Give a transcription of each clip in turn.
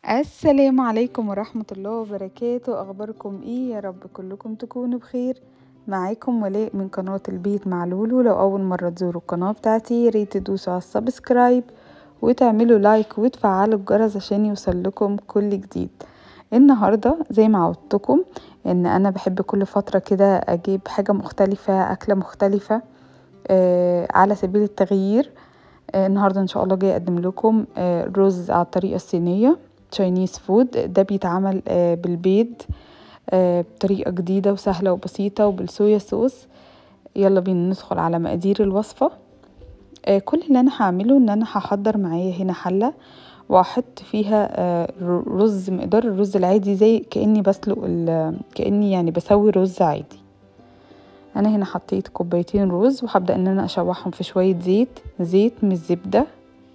السلام عليكم ورحمة الله وبركاته أخباركم إيه يا رب كلكم تكونوا بخير معاكم ولاء من قناة البيت مع لولو لو أول مرة تزوروا القناة بتاعتي ياريت تدوسوا على السبسكرايب وتعملوا لايك وتفعلوا الجرس عشان يوصلكم كل جديد النهاردة زي ما عودتكم ان انا بحب كل فترة كده اجيب حاجة مختلفة اكلة مختلفة آه على سبيل التغيير آه النهاردة ان شاء الله جاي اقدم لكم آه رز على الطريقة الصينية تشاينيز فود ده بيتعمل آه بالبيض آه بطريقة جديدة وسهلة وبسيطة وبالصويا صوص يلا بينا ندخل على مقادير الوصفة آه كل اللي انا هعمله ان انا هحضر معايا هنا حلة واحط فيها آه رز مقدار الرز العادي زي كاني بسلق كاني يعني بسوي رز عادي انا هنا حطيت كوبايتين رز وهبدا ان انا اشوحهم في شويه زيت زيت مش زبده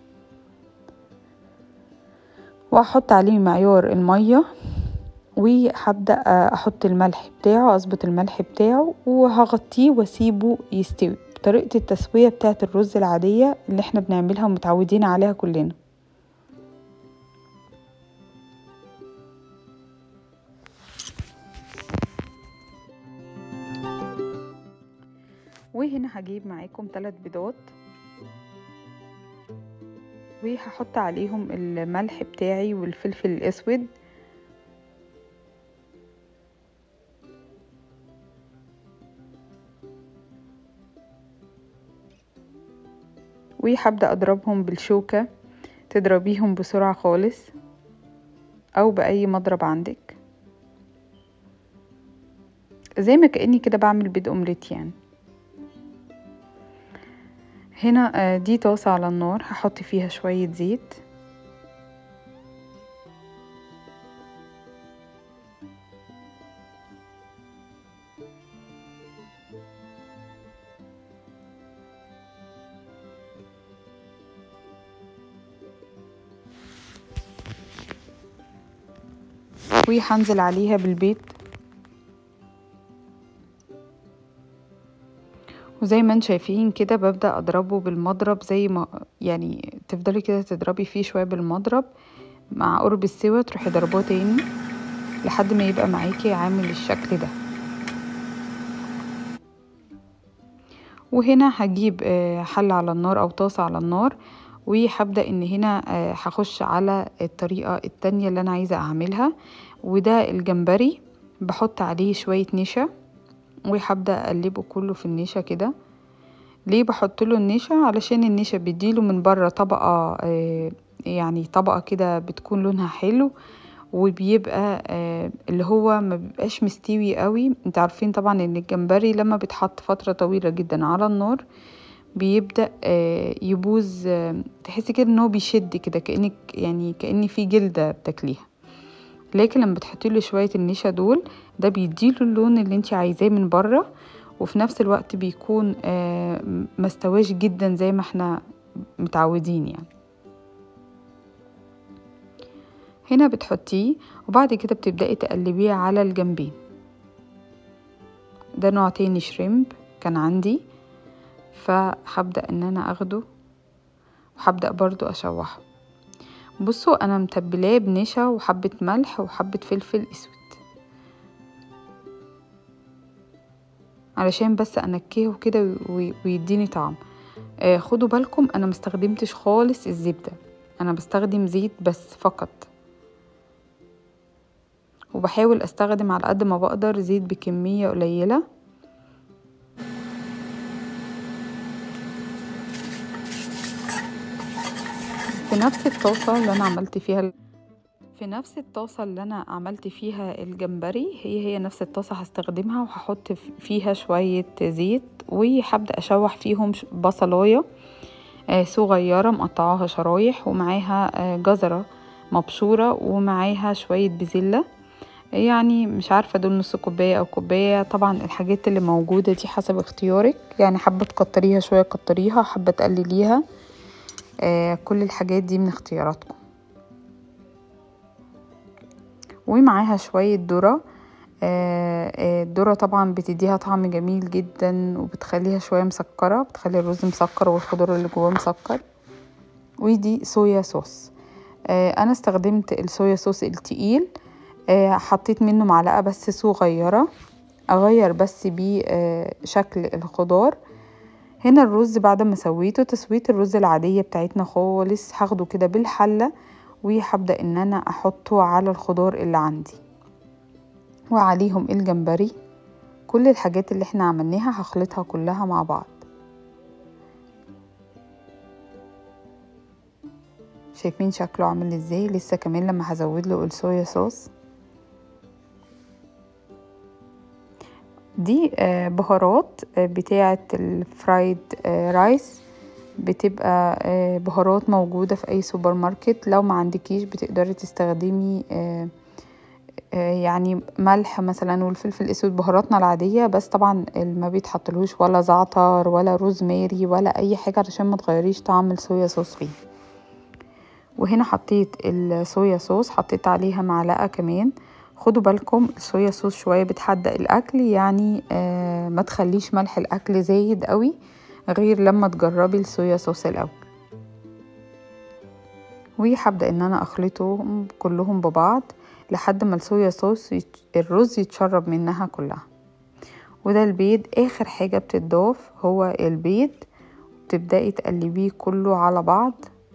واحط عليه معيار الميه وهبدا احط الملح بتاعه اظبط الملح بتاعه وهغطيه واسيبه يستوي طريقه التسويه بتاعه الرز العاديه اللي احنا بنعملها ومتعودين عليها كلنا وهنا هجيب معاكم ثلاث بيضات وهحط عليهم الملح بتاعي والفلفل الاسود وهبدأ اضربهم بالشوكة تضربيهم بسرعة خالص او باي مضرب عندك زي ما كأني كده بعمل بيض اومليت يعني هنا دي طاسة على النار هحط فيها شوية زيت وهنزل عليها بالبيض وزي ما انت شايفين كده ببدأ اضربه بالمضرب زي ما يعني تفضلي كده تضربي فيه شوية بالمضرب مع قرب السوا تروحي ضرباه تاني لحد ما يبقى معاكي عامل الشكل ده وهنا هجيب حلة على النار او طاسة على النار وهبدأ ان هنا هخش على الطريقة التانية اللي انا عايزة اعملها وده الجمبري بحط عليه شوية نشا وهبدا اقلبه كله في النشا كده ليه بحط له النشا علشان النشا بيديله من بره طبقه آه يعني طبقه كده بتكون لونها حلو وبيبقى آه اللي هو ما بيبقاش مستوي قوي انت عارفين طبعا ان الجمبري لما بيتحط فتره طويله جدا على النار بيبدا آه يبوظ تحسي كده ان هو بيشد كده كانك يعني كان في جلده بتاكليها لكن لما بتحطي له شويه النشا دول ده بيديله اللون اللي انت عايزاه من بره وفي نفس الوقت بيكون آه مستواش جدا زي ما احنا متعودين يعني هنا بتحطيه وبعد كده بتبدأي تقلبيه على الجنبين ده نوع تاني شريمب كان عندي فهبدأ ان انا اخده وهبدأ برضو اشوحه بصوا انا متبلاه بنشا وحبة ملح وحبة فلفل اسود علشان بس انكهه كده ويديني طعم آه خدوا بالكم انا مستخدمتش خالص الزبدة انا بستخدم زيت بس فقط وبحاول استخدم على قد ما بقدر زيت بكمية قليلة في نفس الطاسة اللي انا عملت فيها في نفس الطاسة اللي أنا عملت فيها الجمبري هي هي نفس الطاسة هستخدمها وهحط فيها شوية زيت وهبدأ أشوح فيهم بصلاية صغيرة مقطعاها شرايح ومعاها جزرة مبشورة ومعاها شوية بزلة يعني مش عارفة دول نص كوباية أو كوباية طبعا الحاجات اللي موجودة دي حسب اختيارك يعني حابة تكتريها شوية كتريها حابة تقلليها كل الحاجات دي من اختياراتكم ومعاها شوية ذرة الذرة طبعا بتديها طعم جميل جدا وبتخليها شوية مسكرة بتخلي الرز مسكر والخضار اللي جواه مسكر ودي صويا صوص آه انا استخدمت الصويا صوص التقيل آه حطيت منه معلقة بس صغيرة اغير بس بيه آه شكل الخضار هنا الرز بعد ما سويته تسوية الرز العادية بتاعتنا خالص هاخده كده بالحلة وهبدأ ان انا احطه على الخضار اللي عندي وعليهم الجمبري كل الحاجات اللي احنا عملناها هخلطها كلها مع بعض شايفين شكله عامل ازاي لسه كمان لما هزود له الصويا صوص دي بهارات بتاعة الفرايد رايس بتبقى بهارات موجودة في اي سوبر ماركت لو ما عندكيش بتقدري تستخدمي يعني ملح مثلا والفلفل الاسود بهاراتنا العادية بس طبعا ما بيتحطلهوش ولا زعتر ولا روزماري ولا اي حاجة علشان ما تغيريش طعم الصويا صوص فيه وهنا حطيت الصويا صوص حطيت عليها معلقة كمان خدوا بالكم الصويا صوص شوية بتحدق الأكل يعني آه ما تخليش ملح الأكل زايد قوي غير لما تجربي الصويا صوص الأول وهبدأ ان انا اخلطهم كلهم ببعض لحد ما الصويا صوص الرز يتشرب منها كلها وده البيض اخر حاجة بتضاف هو البيض تبدأي تقلبيه كله على بعض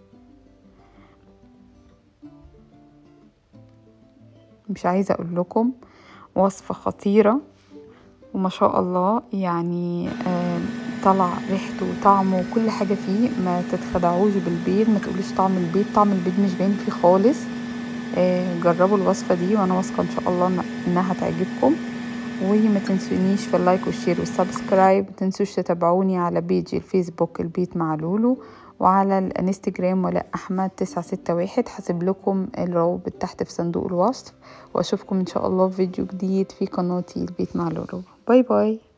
مش عايزة اقول لكم وصفة خطيرة وما شاء الله يعني آه طلع ريحته وطعمه وكل حاجة فيه ما تتخدعوش بالبيض ما تقوليش طعم البيض طعم البيض مش باين فيه خالص آه جربوا الوصفة دي وانا واثقة ان شاء الله انها تعجبكم وما تنسونيش في اللايك والشير والسبسكرايب متنسوش تتابعوني على بيجي الفيسبوك البيت مع لولو وعلى الانستجرام ولاء احمد تسعة ستة واحد هسيب لكم الروابط تحت في صندوق الوصف واشوفكم ان شاء الله في فيديو جديد في قناتي البيت مع لولو باي باي